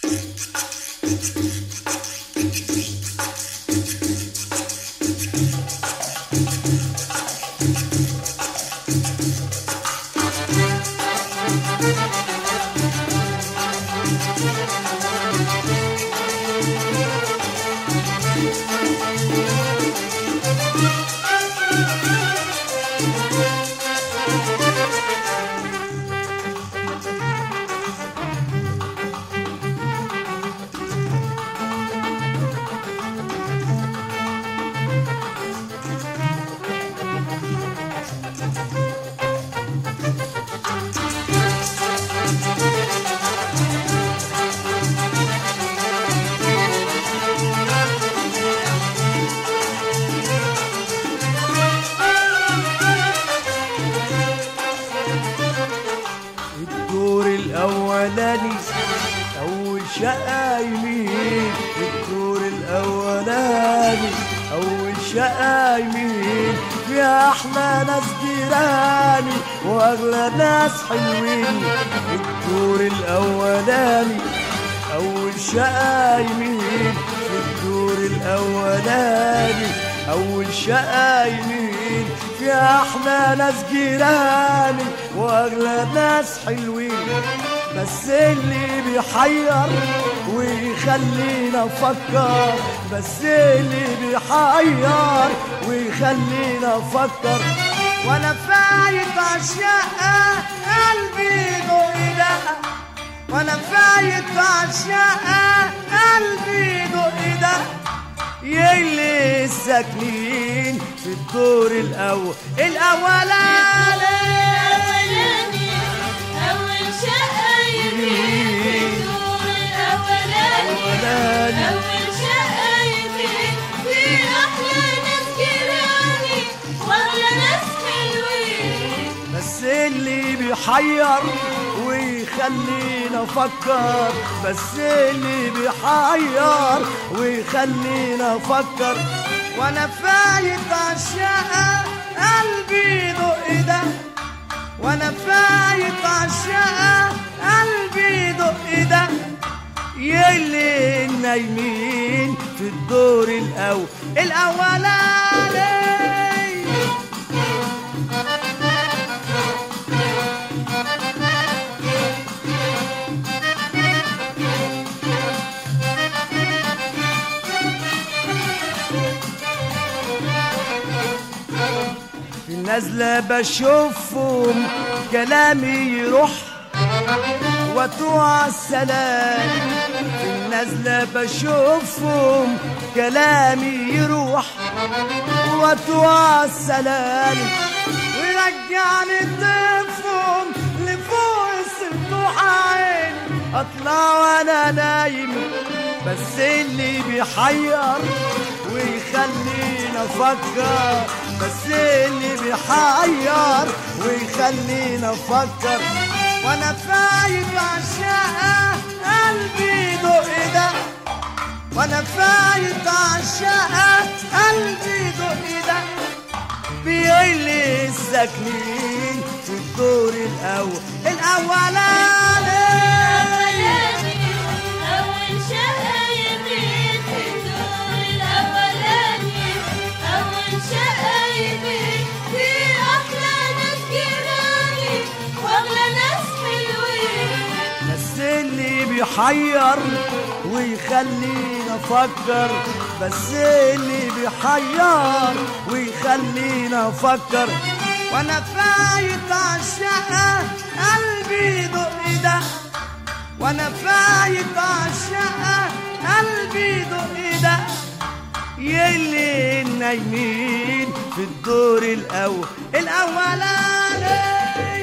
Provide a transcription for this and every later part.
الدور الاولاني اول شقه يمين الدور الاولاني اول شقه يمين فيها احلى ناس جيراني واغلى ناس حلوين الدور الاولاني اول شقه يمين في الدور الاولاني اول شقه يمين فيها احلى ناس جيراني واغلى ناس حلوين بس اللي بيحير ويخلينا نفكر بس اللي بيحير ويخلينا نفكر وانا فايت عالشقة قلبي دق وانا فايت عالشقة قلبي دق يلي الساكنين في الدور الاول الاولاني الأولاني أول شقة يمين الدور الأولاني الأولاني. أول شقة يمين في أحلى ناس جيراني وأغلى ناس حلوين بس اللي بيحير ويخلينا نفكر بس اللي بيحير ويخلينا نفكر وانا فايت عالشقة قلبي دق ده وانا فايت عالشقة قلبي دق ده يلي نايمين في الدور الاول الاولاني في النازلة بشوفهم كلامي يروح وتوع السلام في النازلة بشوفهم كلامي يروح وتوع السلام ويرجعني طفهم لفوق السطوح عيني اطلع وانا نايم بس اللي بيحير ويخلينا افكر بس اللي بيحير ويخلينا افكر وانا فايت عالشقة قلبي دق ده وانا فايت عالشقة قلبي دق ده بيقلي الساكنين في الدور الاول الاولاني الأولاني أول شقة يمين في الدور الأولاني أول شقة يمين في أحلى ناس جيراني وأغلى ناس حلوين بس اللي بيحير ويخلينا افكر بس اللي بيحير ويخلينا افكر وانا فايت عالشقة قلبي دق ده وانا فايت عالشقة قلبي دق ده يلي نايمين في الدور الاول الاولاني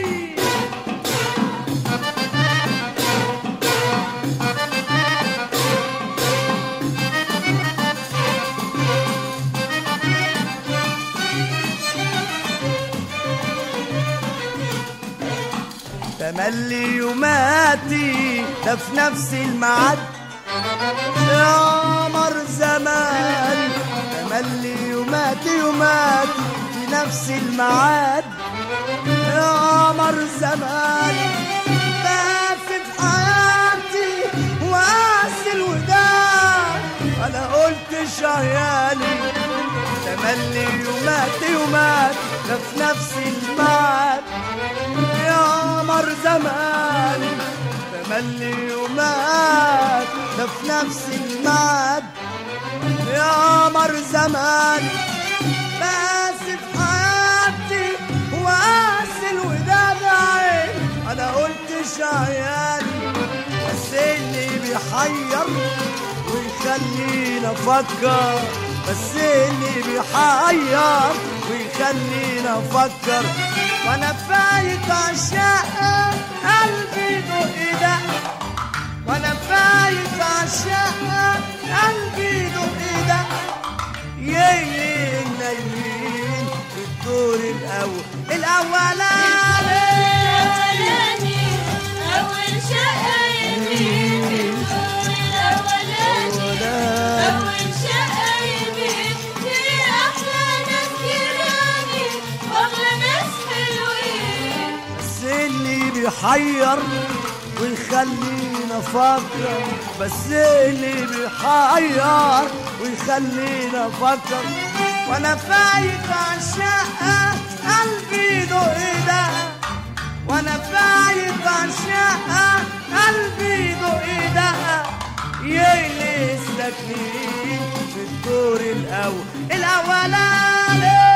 تملي يوماتي ده في نفس الميعاد يا قمر زمان تملي يوماتي يوماتي في نفس الميعاد يا قمر زمان بس في حياتي وأنا عيالي تملي يومات يومات ده في نفس الميعاد يا مر زماني تملي يومات ده في نفس الميعاد يا مر زماني بس في حياتي وقاس الوداد عين انا قلتش عيالي بس اللي بيحير ويخلينا افكر بس اللي بيحير ويخلينا افكر وانا فايت عشاق قلبي دق دق وانا فايت عشاق قلبي دق دق يين نايمين في الدور الاول الاولاني الأولاني أول شقة يمين في الدور الأولاني أول شقة يمين في أحلى ناس جيراني وأغلى ناس حلوين بس اللي بيحير ويخلينا افكر بس اللي بيحير ويخلينا افكر وانا فايت عالشقة قلبي دق ده وانا فايت عالشقة قلبي دق ده يلي ساكنين في الدور الاول الاولاني